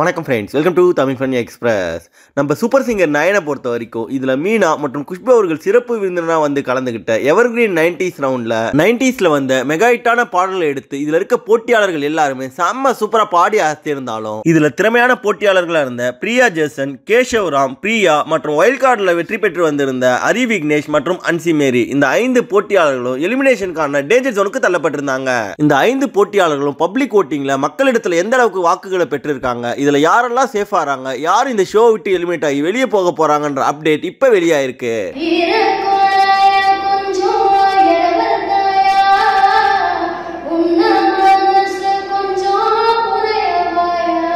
வணக்கம் friends welcome to Tamil fun express நம்ம super singer நயனை பொறுத்த வரைக்கும் இதில் மீனா மற்றும் குஷ்பு அவர்கள் சிறப்பு விருந்தினராக வந்து கலந்துக்கிட்ட எவர்கிரீன் நைன்டிஸ் ரவுண்டில் நைன்டிஸில் வந்த மெகாயிட்டான பாடல்களை எடுத்து இதில் இருக்க போட்டியாளர்கள் எல்லாருமே செம்ம சூப்பராக பாடி ஆசியிருந்தாலும் இதில் திறமையான போட்டியாளர்களாக இருந்த பிரியா ஜேசன் கேஷவராம் பிரியா மற்றும் வைல்ட் கார்டில் வெற்றி பெற்று வந்திருந்த ஹரி விக்னேஷ் மற்றும் அன்சி மேரி இந்த ஐந்து போட்டியாளர்களும் எலிமினேஷனுக்கான டேஞ்சர் ஜோனுக்கு தள்ளப்பட்டிருந்தாங்க இந்த ஐந்து போட்டியாளர்களும் பப்ளிக் ஓட்டிங்ல மக்களிடத்துல எந்த அளவுக்கு வாக்குகளை பெற்றிருக்காங்க இதுல யாரெல்லாம் சேஃப் ஆறாங்க யார் இந்த ஷோ விட்டு எலிமினேட் ஆகி வெளியே போக போறாங்கன்ற அப்டேட் இப்ப வெளியாயிருக்கு ஈரக்குழைய கொஞ்சம் எவர்தாயா உன்ன மனசு கொஞ்சம் புரியவாயா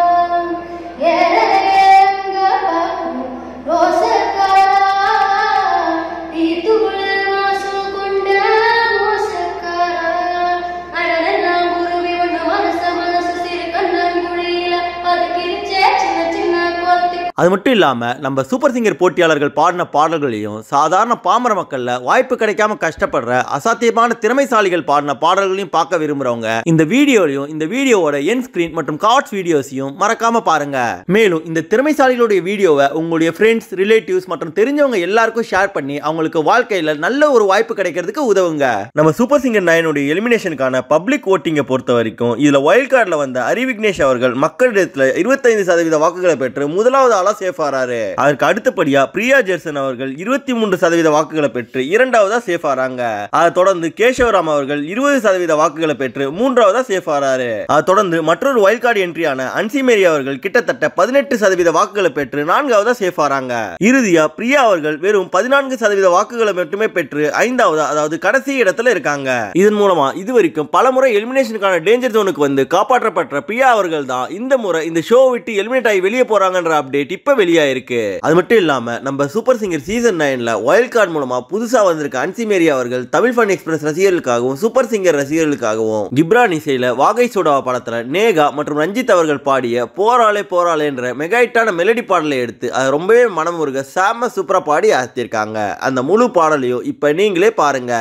ஏங்க ரோசக்காரா தீத்துள் வாசம் கொண்ட மோசக்காரா அடலெல்லாம் குருவி ஒண்ணு மனச மனசு சிறு கண்ணன் குழியில அது கிழிச்சே சின்ன சின்ன கோலத்தி அது மட்டும் இல்லாம நம்ம சூப்பர் சிங்கர் போட்டியாளர்கள் பாடின பாடல்களையும் சாதாரண பாமர மக்கள்ல வாய்ப்பு கிடைக்காம கஷ்டப்படுற அசாத்தியமான திறமைசாலிகள் பாடின பாடல்களையும் பார்க்க விரும்புறவங்க இந்த வீடியோலையும் இந்த வீடியோவோட என் ஸ்கிரீன் மற்றும் கார்ட்ஸ் வீடியோஸையும் மறக்காம பாருங்க மேலும் இந்த திறமைசாலிகளுடைய வீடியோவை உங்களுடைய ஃப்ரெண்ட்ஸ் ரிலேட்டிவ்ஸ் மற்றும் தெரிஞ்சவங்க எல்லாருக்கும் ஷேர் பண்ணி அவங்களுக்கு வாழ்க்கையில நல்ல ஒரு வாய்ப்பு கிடைக்கிறதுக்கு உதவுங்க நம்ம சூப்பர் சிங்கர் நயனுடைய எலிமினேஷனுக்கான பப்ளிக் ஓட்டிங்கை பொறுத்த வரைக்கும் இதுல வைல்ட் கார்டில் வந்த ஹரி விக்னேஷ் அவர்கள் மக்களிடத்துல இருபத்தைந்து சதவீத வாக்குகளை பெற்று முதலாவது ஆளா சேஃப் ஆறாரு அதற்கு அடுத்தபடியா பிரியா ஜெர்சன் அவர்கள் இருபத்தி மூன்று சதவீத வாக்குகளை பெற்று இரண்டாவதா சேஃப் ஆறாங்க அதை தொடர்ந்து கேசவராம் அவர்கள் இருபது சதவீத வாக்குகளை பெற்று மூன்றாவதா சேஃப் ஆறாரு அதை தொடர்ந்து மற்றொரு வைல்ட் கார்டு என்ட்ரியான அன்சிமேரி அவர்கள் கிட்டத்தட்ட பதினெட்டு சதவீத வாக்குகளை பெற்று நான்காவதா சேஃப் ஆறாங்க இறுதியா பிரியா அவர்கள் வெறும் பதினான்கு சதவீத வாக்குகளை மட்டுமே பெற்று ஐந்தாவது அதாவது கடைசி இடத்துல இருக்காங்க இதன் மூலமா இதுவரைக்கும் பல முறை எலிமினேஷனுக்கான டேஞ்சர் ஜோனுக்கு வந்து காப்பாற்றப்பட்ட பிரியா அவர்கள் தான் இந்த முறை இந்த ஷோ விட்டு எலிமினேட் ஆகி வெளியே போறாங்கன்ற அப்டேட் இப்ப வெளியாயிருக்கு அது மட்டும் இல்லாம நம்ம சூப்பர் சிங்கர் சீசன் நைன்ல வைல்ட் கார்டு மூலமா புதுசா வந்திருக்க அன்சி மேரி அவர்கள் தமிழ் ஃபன் எக்ஸ்பிரஸ் ரசிகர்களுக்காகவும் சூப்பர் சிங்கர் ரசிகர்களுக்காகவும் கிப்ரான் இசையில வாகை சோடா படத்துல நேகா மற்றும் ரஞ்சித் அவர்கள் பாடிய போராளே போராளே என்ற மெகாயிட்டான மெலடி பாடலை எடுத்து அது ரொம்பவே மனம் முருக செம்ம சூப்பரா பாடி ஆசித்திருக்காங்க அந்த முழு பாடலையும் இப்ப நீங்களே பாருங்க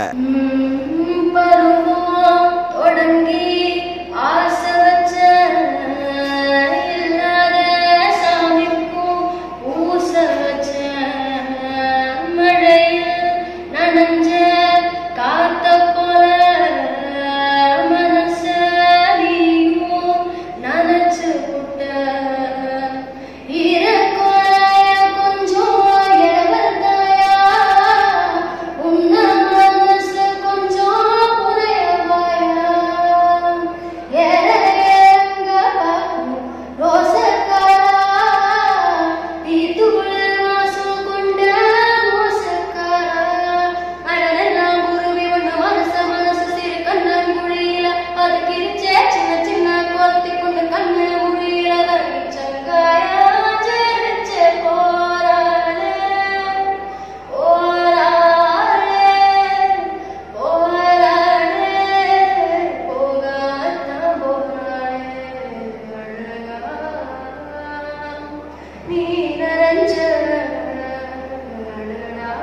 பருவம் தொடங்கி ஆசை வச்ச இல்லாத சாமிக்கும் பூச வச்ச மழையில் நனைஞ்ச காத்த போல மனச நீயும் நனைச்சு விட்ட ஈரக்குழைய கொஞ்சம் எவர்தாயா உன்ன மனசு கொஞ்சம் புரியவாயா ஏங்க ரோசக்காரா தீத்துள் வாசம் கொண்ட மோசக்காரா அடலெல்லாம் குருவி ஒண்ணு மனச மனசு சிறு கண்ணன் குழியில அது கிழிச்சே சின்ன சின்ன கோலத்தி கொண்டு கண்ணு முடியல சங்காயா ஜெரிச்சே போறாளே போராளே போராளே போகாத போராளே அழகா நீ நரஞ்ச அழகா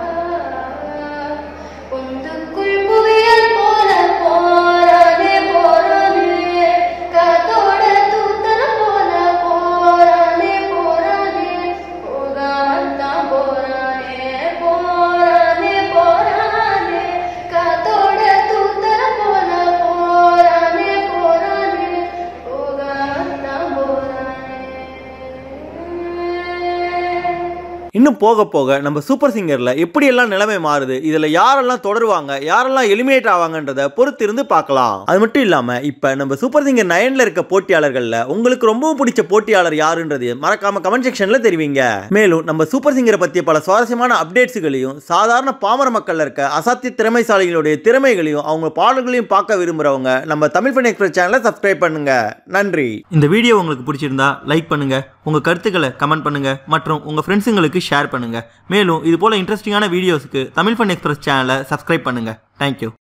பொந்துக்குள் புயல் போல போரானே போரானே காத்தோட தூத்தன போல போரானே போரானே போகாதான் போரானே போரானே போரானே காத்தோட தூத்தன போல போரானே போரானே போகாதான் போரானே இன்னும் போக போக நம்ம சூப்பர் சிங்கர்ல எப்படியெல்லாம் நிலைமை மாறுது இதுல யாரெல்லாம் தொடருவாங்க யாரெல்லாம் எலிமினேட் ஆவாங்கன்றத பொறுத்து இருந்து பார்க்கலாம் அது மட்டும் இல்லாம இப்ப நம்ம சூப்பர் சிங்கர் நயன்ல இருக்க போட்டியாளர்கள்ல உங்களுக்கு ரொம்பவும் பிடிச்ச போட்டியாளர் யாருன்றது மறக்காம கமெண்ட் செக்ஷன்ல தெரிவிங்க மேலும் நம்ம சூப்பர் சிங்கரை பத்திய பல சுவாரஸ்யமான அப்டேட்ஸுகளையும் சாதாரண பாமர மக்கள்ல இருக்க அசாத்திய திறமைசாலிகளுடைய திறமைகளையும் அவங்க பாடல்களையும் பார்க்க விரும்புறவங்க நம்ம தமிழ் ஃபன் எக்ஸ்பிரஸ் சேனலை சப்ஸ்கிரைப் பண்ணுங்க நன்றி இந்த வீடியோ உங்களுக்கு பிடிச்சிருந்தா லைக் பண்ணுங்க உங்க கருத்துக்களை கமெண்ட் பண்ணுங்க மற்றும் உங்க ஃப்ரெண்ட்ஸுங்களுக்கு ஷேர் பண்ணுங்க மேலும் இது போல இன்ட்ரெஸ்டிங்கான வீடியோஸ்க்கு தமிழ் ஃபன் எக்ஸ்பிரஸ் சேனலை சப்ஸ்கிரைப் பண்ணுங்க தேங்க்யூ